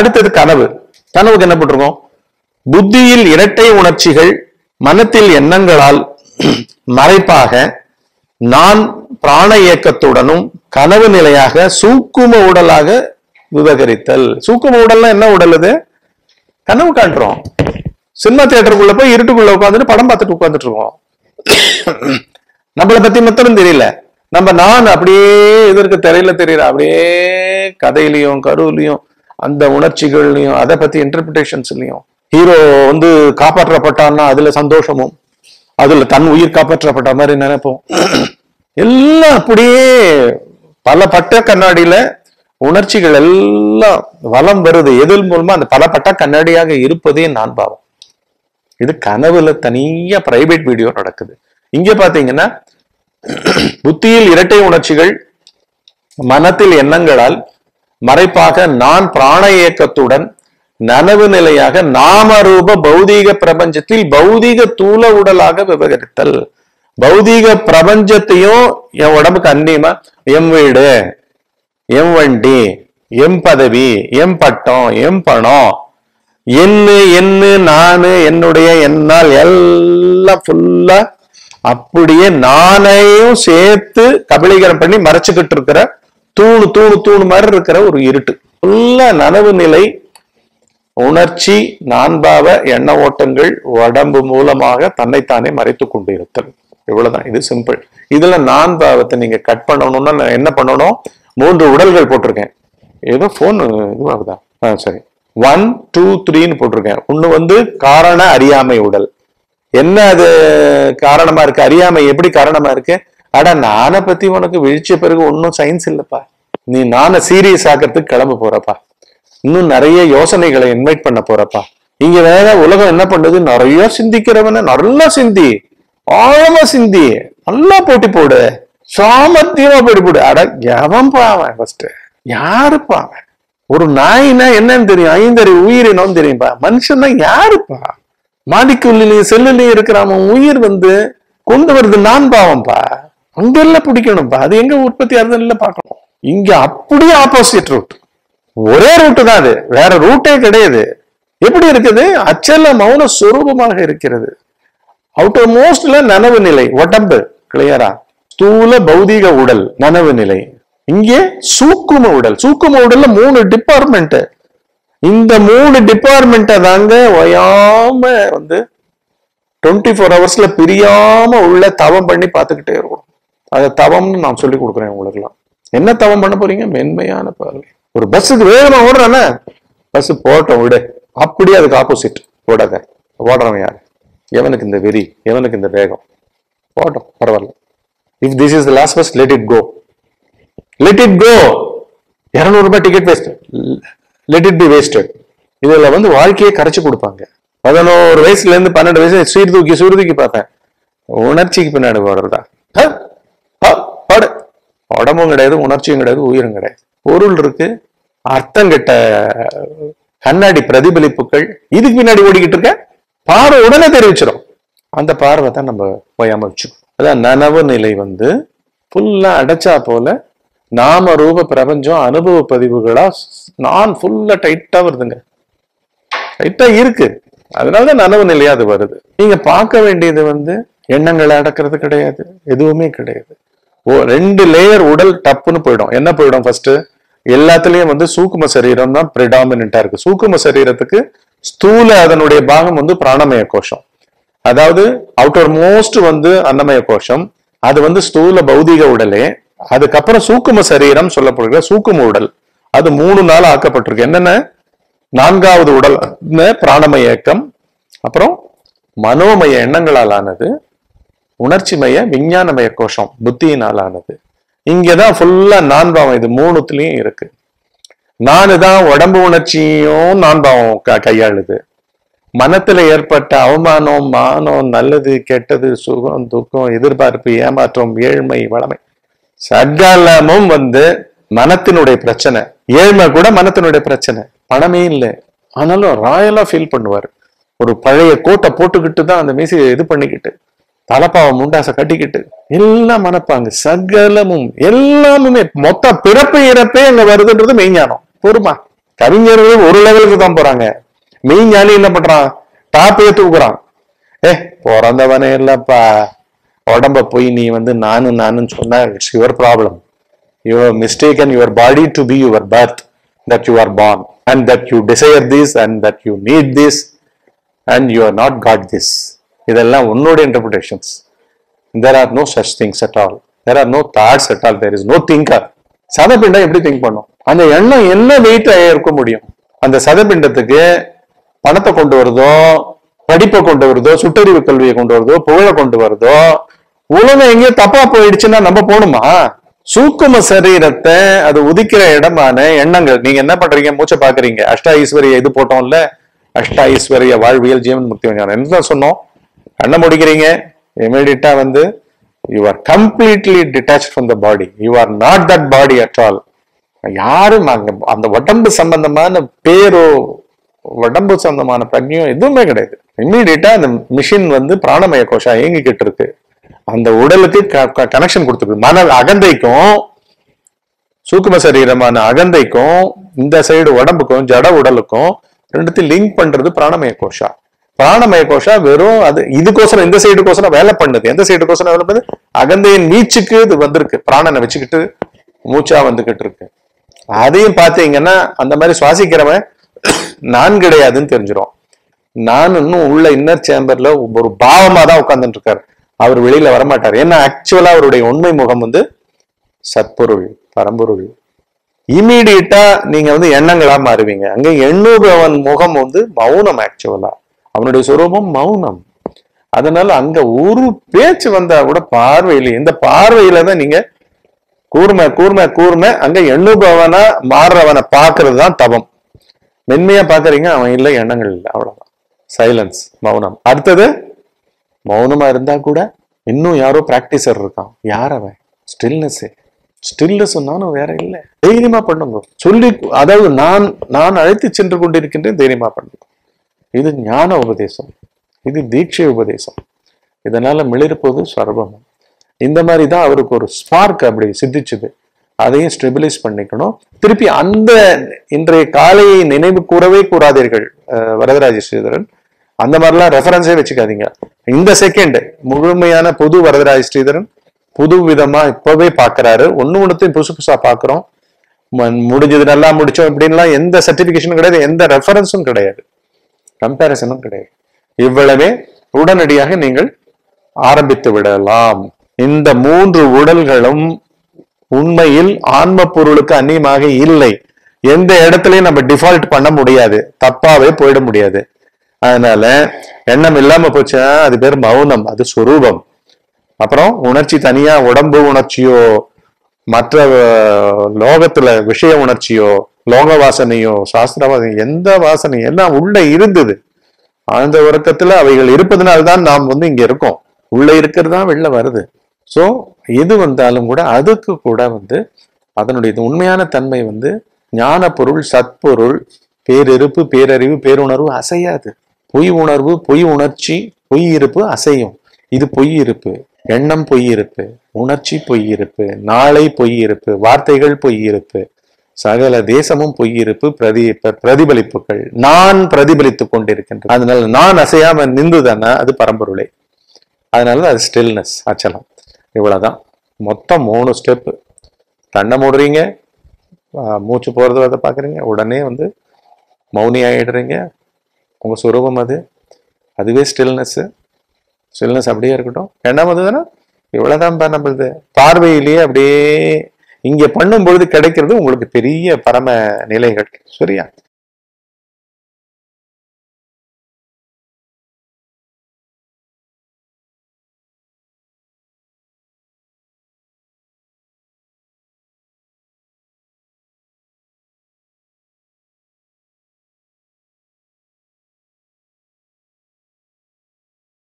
அடுத்தது கனவு கனவுக்கு என்ன போட்டிருக்கோம் புத்தியில் இரட்டை உணர்ச்சிகள் மனத்தில் எண்ணங்களால் மறைப்பாக நான் பிராண இயக்கத்துடனும் கனவு நிலையாக சூக்கும உடலாக விவகரித்தல் சூக்கும உடல்னா என்ன உடல் இது கனவு காட்டுறோம் சினிமா தியேட்டருக்குள்ள போய் இருட்டுக்குள்ள உட்காந்துட்டு படம் பார்த்துட்டு உட்காந்துட்டு இருக்கோம் நம்மளை பத்தி மொத்தம் தெரியல நம்ம நான் அப்படியே இதற்கு திரையில தெரியற அப்படியே கதையிலையும் கருவிலையும் அந்த உணர்ச்சிகள்லையும் அதை பத்தி இன்டர்பிரிட்டேஷன்ஸ்லயும் ஹீரோ வந்து காப்பாற்றப்பட்டான்னா அதுல சந்தோஷமும் அதுல தன் உயிர் காப்பாற்றப்பட்ட மாதிரி நினைப்போம் எல்லாம் அப்படியே பல பட்ட கண்ணாடியில உணர்ச்சிகள் எல்லாம் வலம் வருது எதில் மூலமா அந்த பல பட்ட கண்ணாடியாக இருப்பதே நான் பாவம் இது கனவுல தனியா பிரைவேட் வீடியோ நடக்குது இங்க பாத்தீங்கன்னா புத்தியில் இரட்டை உணர்ச்சிகள் மனத்தில் எண்ணங்களால் மறைப்பாக நான் பிராண இயக்கத்துடன் நனவு நிலையாக நாமரூப பௌதீக பிரபஞ்சத்தில் பௌதீக தூல உடலாக விவகரித்தல் பௌதீக பிரபஞ்சத்தையும் என் உடம்புக்கு அந்நியமா எம் வீடு எம் வண்டி எம் பதவி எம் பட்டம் எம் பணம் என்ன என்ன நானு என்னுடைய என்னால் எல்லாம் ஃபுல்லா அப்படியே நானையும் சேர்த்து கபலீகரம் பண்ணி மறைச்சுக்கிட்டு இருக்கிற தூணு தூணு தூணு மாதிரி இருக்கிற ஒரு இருட்டு ஃபுல்லா நனவு நிலை உணர்ச்சி நான்பாவ எண்ண ஓட்டங்கள் உடம்பு மூலமாக தன்னைத்தானே மறைத்துக் கொண்டு இருத்தல் இவ்வளவுதான் இது சிம்பிள் இதுல நான்பாவத்தை நீங்க கட் பண்ணணும்னா நான் என்ன பண்ணணும் மூன்று உடல்கள் போட்டிருக்கேன் ஏதோ போன் இதுவாகுதா ஆ சரி ஒன் டூ த்ரீன்னு போட்டிருக்கேன் ஒண்ணு வந்து காரண அறியாமை உடல் என்ன அது காரணமா இருக்கு அறியாமை எப்படி காரணமா இருக்கு அட நானை பத்தி உனக்கு விழிச்ச பிறகு ஒன்னும் சயின்ஸ் இல்லப்பா நீ நானை சீரியஸ் ஆக்கிறதுக்கு கிளம்ப போறப்பா இன்னும் நிறைய யோசனைகளை இன்வைட் பண்ண போறப்பா இங்க வேற உலகம் என்ன பண்ணுது நிறைய சிந்திக்கிறவன நல்லா சிந்தி ஆழமா சிந்தி நல்லா போட்டி போடு சாமர்த்தியமா போட்டி போடு அட எவன் பாவன் ஃபர்ஸ்ட் யாருப்பா அவன் ஒரு நாய்னா என்னன்னு தெரியும் ஐந்தறி உயிரினம் தெரியும்பா மனுஷன்னா யாருப்பா மாடிக்குள்ளிலையும் செல்லுலையும் இருக்கிற அவன் உயிர் வந்து கொண்டு வருது நான் பாவம்பா அங்கெல்லாம் பிடிக்கணும்பா அது எங்க உற்பத்தி ஆகுதுன்னு பார்க்கணும் இங்க அப்படியே ஆப்போசிட் ரூட் ஒரே ரூட்டு தான் அது வேற ரூட்டே கிடையாது எப்படி இருக்குது அச்சல மௌன சுரூபமாக இருக்கிறது அவுட்டர் மோஸ்ட்ல நனவு நிலை உடம்பு கிளியரா ஸ்தூல பௌதீக உடல் நனவு நிலை இங்கே சூக்கும உடல் சூக்கும உடல்ல மூணு டிபார்ட்மெண்ட் இந்த மூணு டிபார்ட்மெண்ட்டை தாங்க ஒயாம வந்து டுவெண்ட்டி ஃபோர் ஹவர்ஸ்ல பிரியாம உள்ள தவம் பண்ணி பார்த்துக்கிட்டே இருக்கணும் அது தவம்னு நான் சொல்லி கொடுக்குறேன் உங்களுக்குலாம் என்ன தவம் பண்ண போறீங்க மென்மையான பார்வை ஒரு பஸ்ஸுக்கு வேகமா ஓடுறானே பஸ் போட்டோம் விடு அப்படியே அதுக்கு ஆப்போசிட் ஓடாத ஓடுறவன் யாரு எவனுக்கு இந்த வெறி எவனுக்கு இந்த வேகம் போட்டோம் பரவாயில்ல if this is the last bus let it go let it go இருநூறு ரூபாய் ticket waste let it be wasted இதுல வந்து வாழ்க்கையை கரைச்சு கொடுப்பாங்க பதினோரு வயசுல இருந்து பன்னெண்டு வயசு சீர் தூக்கி சீர் தூக்கி பார்த்தேன் உணர்ச்சிக்கு பின்னாடி போடுறதா ஹ? ஹ? பாடு உடம்பும் கிடையாது உணர்ச்சியும் கிடையாது உயிரும் கிடையாது பொருள் இருக்கு அர்த்தம் கெட்ட கண்ணாடி பிரதிபலிப்புகள் இதுக்கு பின்னாடி ஓடிக்கிட்டு இருக்க பார்வை உடனே தெரிவிச்சிடும் அந்த பார்வை தான் நம்ம போயாம வச்சுக்கணும் அதான் நனவு நிலை வந்து ஃபுல்லா அடைச்சா போல நாம ரூப பிரபஞ்சம் அனுபவ பதிவுகளா நான் ஃபுல்லா டைட்டா வருதுங்க டைட்டா இருக்கு அதனாலதான் நனவு நிலையா அது வருது நீங்க பார்க்க வேண்டியது வந்து எண்ணங்களை அடக்கிறது கிடையாது எதுவுமே கிடையாது ஓ ரெண்டு லேயர் உடல் டப்புன்னு போயிடும் என்ன போயிடும் ஃபர்ஸ்ட் எல்லாத்துலயும் வந்து சூக்கும சரீரம் தான் பிரிடாமினா இருக்கு சூக்கும சரீரத்துக்கு ஸ்தூல அதனுடைய பாகம் வந்து பிராணமய கோஷம் அதாவது அவுட்டர் மோஸ்ட் வந்து அன்னமய கோஷம் அது வந்து ஸ்தூல பௌதிக உடலே அதுக்கப்புறம் சூக்கும சரீரம் சொல்லப்படுகிற சூக்கும உடல் அது மூணு நாள் ஆக்கப்பட்டிருக்கு என்னென்ன நான்காவது உடல் பிராணமய இயக்கம் அப்புறம் மனோமய எண்ணங்களால் ஆனது உணர்ச்சிமய விஞ்ஞானமய கோஷம் புத்தியினால் ஆனது இங்கதான் ஃபுல்லா நான்பாவம் இது மூணுத்துலயும் இருக்கு நானு தான் உடம்பு உணர்ச்சியும் நான்பாவம் க- கையாளுது மனத்துல ஏற்பட்ட அவமானம் மானம் நல்லது கெட்டது சுகம் துக்கம் எதிர்பார்ப்பு ஏமாற்றம் ஏழ்மை வளமை சகலமும் வந்து மனத்தினுடைய பிரச்சனை ஏழ்மை கூட மனத்தினுடைய பிரச்சனை பணமே இல்லை ஆனாலும் ராயலா ஃபீல் பண்ணுவார் ஒரு பழைய கோட்டை போட்டுக்கிட்டு தான் அந்த மீசையை இது பண்ணிக்கிட்டு தலப்பாவை முண்டாசை கட்டிக்கிட்டு எல்லாம் மனப்பாங்க சகலமும் எல்லாமுமே மொத்த பிறப்பு இறப்பே அங்க வருதுன்றது மெய்ஞானம் பொறுமா கவிஞர்கள் ஒரு லெவலுக்கு தான் போறாங்க மெயின் ஞானி என்ன பண்றான் டாப்பையே தூக்குறான் ஏ பிறந்தவனே இல்லப்பா உடம்ப போய் நீ வந்து நானு நானுன்னு சொன்னா it's your problem your mistake your body to be your birth that you are born and that you desire this and that you need this and you are not God this இதெல்லாம் உன்னோட interpretations there are no such things at all there are no thoughts at all there is no thinker சதபிண்டம் எப்படி think பண்ணும் அந்த எண்ணம் என்ன wait இருக்க முடியும் அந்த சதபிண்டத்துக்கு பணத்தை கொண்டு வருதோ படிப்பை கொண்டு வருதோ சுட்டறிவு கல்வியை கொண்டு வருதோ புகழை கொண்டு வருதோ உலகம் எங்கேயோ தப்பா போயிடுச்சுன்னா நம்ம போகணுமா சூக்கும சரீரத்தை அது உதிக்கிற இடமான எண்ணங்கள் நீங்க என்ன பண்றீங்க மூச்சை பாக்குறீங்க அஷ்டா ஈஸ்வரிய இது போட்டோம்ல அஷ்டா ஈஸ்வரிய வாழ்வியல் ஜீவன் முக்தி விஞ்ஞானம் என்ன சொன்னோம் கண்ணை முடிக்கிறீங்க இமீடியட்டா வந்து you are completely detach from the body you are not that body at all யாரும் அங்க அந்த உடம்பு சம்பந்தமான பேரோ உடம்பு சம்பந்தமான பிரஜையோ எதுவுமே கிடையாது இம்மீடியட்டா அந்த மிஷின் வந்து பிராணமய கோஷா இயங்கிக்கிட்டு இருக்கு அந்த உடலுக்கு கனெக்ஷன் கொடுத்துருக்கு மன அகந்தைக்கும் சூக்கும சரீரமான அகந்தைக்கும் இந்த சைடு உடம்புக்கும் ஜட உடலுக்கும் ரெண்டுத்தையும் லிங்க் பண்றது பிராணமய கோஷா பிராணமய கோஷா வெறும் அது இதுக்கோசரம் இந்த சைடுக்கோசரம் வேலை பண்ணுது எந்த சைடுக்கோசரம் வேலை பண்ணுது அகந்தையின் மீச்சுக்கு இது வந்திருக்கு பிராணனை வச்சுக்கிட்டு மூச்சா வந்துகிட்டு இருக்கு அதையும் பார்த்தீங்கன்னா அந்த மாதிரி சுவாசிக்கிறவன் நான் கிடையாதுன்னு தெரிஞ்சிடும் நான் இன்னும் உள்ள இன்னர் சேம்பர்ல ஒரு பாவமா தான் உட்கார்ந்துட்டு இருக்காரு அவர் வெளியில வரமாட்டார் ஏன்னா ஆக்சுவலா அவருடைய உண்மை முகம் வந்து சத்பொருள் பரம்பொருள் இமீடியட்டா நீங்க வந்து எண்ணங்களா மாறுவீங்க அங்க எண்ணுபவன் முகம் வந்து மௌனம் ஆக்சுவலா அவனுடைய சுரூபம் மௌனம் அதனால அங்க ஒரு பேச்சு வந்தா கூட பார்வையில இந்த பார்வையில தான் நீங்க கூர்மை கூர்மை கூர்மை அங்க எண்ணுபவனா மாறுறவனை பாக்குறது தான் தவம் மென்மையா பாக்குறீங்க அவன் இல்லை எண்ணங்கள் இல்லை அவ்வளவுதான் சைலன்ஸ் மௌனம் அடுத்தது மௌனமா இருந்தா கூட இன்னும் யாரோ பிராக்டிசர் இருக்கான் யார் அவன் ஸ்டில்னஸ் ஸ்டில்னஸ் நானும் வேற இல்லை தைரியமா பண்ணுங்க சொல்லி அதாவது நான் நான் அழைத்து சென்று கொண்டிருக்கின்றேன் தைரியமா பண்ணுங்க இது ஞான உபதேசம் இது தீட்சை உபதேசம் இதனால மிளிர்ப்பது சர்வம் இந்த மாதிரி தான் அவருக்கு ஒரு ஸ்பார்க் அப்படி சித்திச்சுது அதையும் ஸ்டெபிலைஸ் பண்ணிக்கணும் திருப்பி அந்த இன்றைய காலையை நினைவு கூறவே கூறாதீர்கள் அஹ் வரதராஜ ஸ்ரீதரன் அந்த மாதிரிலாம் ரெஃபரன்ஸே வச்சுக்காதீங்க இந்த செகண்ட் முழுமையான புது வரதராஜ ஸ்ரீதரன் புது விதமா இப்பவே பாக்குறாரு ஒண்ணு ஒண்ணுத்தையும் புதுசு புதுசா பாக்குறோம் ம- முடிஞ்சது நல்லா முடிச்சோம் இப்படின்லாம் எந்த சர்டிபிகேஷனும் கிடையாது எந்த ரெஃபரன்ஸும் கிடையாது கம்பேரிசனும் கிடையாது இவ்வளவே உடனடியாக நீங்கள் ஆரம்பித்து விடலாம் இந்த மூன்று உடல்களும் உண்மையில் ஆன்ம பொருளுக்கு அந்நியமாக இல்லை எந்த இடத்துலயும் நம்ம டிஃபால்ட் பண்ண முடியாது தப்பாவே போயிட முடியாது அதனால எண்ணம் இல்லாம போச்சுன்னா அது பேர் மௌனம் அது சுரூபம் அப்புறம் உணர்ச்சி தனியா உடம்பு உணர்ச்சியோ மற்ற அஹ், லோகத்துல விஷய உணர்ச்சியோ லோக வாசனையோ சாஸ்திர வாசனை எந்த வாசனை எல்லாம் உள்ள இருந்தது ஆழ்ந்த உறக்கத்துல அவைகள் இருப்பதனால்தான் நாம் வந்து இங்க இருக்கோம் உள்ள இருக்கிறது தான் வெளில வருது சோ எது வந்தாலும் கூட அதுக்கு கூட வந்து அதனுடைய உண்மையான தன்மை வந்து ஞான பொருள் சத்பொருள் பேரிருப்பு பேரறிவு பேருணர்வு அசையாது பொய் உணர்வு பொய் உணர்ச்சி பொய் இருப்பு அசையும் இது பொய் இருப்பு எண்ணம் பொய் இருப்பு உணர்ச்சி பொய் இருப்பு நாளை பொய் இருப்பு வார்த்தைகள் பொய் இருப்பு சகல தேசமும் பொய் இருப்பு பிரதி ப- பிரதிபலிப்புகள் நான் பிரதிபலித்துக் கொண்டிருக்கின்றேன் அதனால நான் அசையாம நின்றுதானே அது பரம்பொருளே அதனால அது ஸ்டில்னஸ் அச்சலம் இவ்வளவுதான் மொத்தம் மூணு ஸ்டெப்பு கண்ணை மூடுறீங்க ஆஹ் மூச்சு போறது வரத பாக்குறீங்க உடனே வந்து மௌனி ஆயிடுறீங்க உங்க சுரூபம் அது அதுவே ஸ்டில்னஸ் ஸ்டில்னஸ் அப்படியே இருக்கட்டும் ரெண்டாவது தானே இவ்வளவுதான்ப்பா நம்மளுது பார்வையிலேயே அப்படியே இங்க பண்ணும்பொழுது கிடைக்கிறது உங்களுக்கு பெரிய பரம நிலைகள் சரியா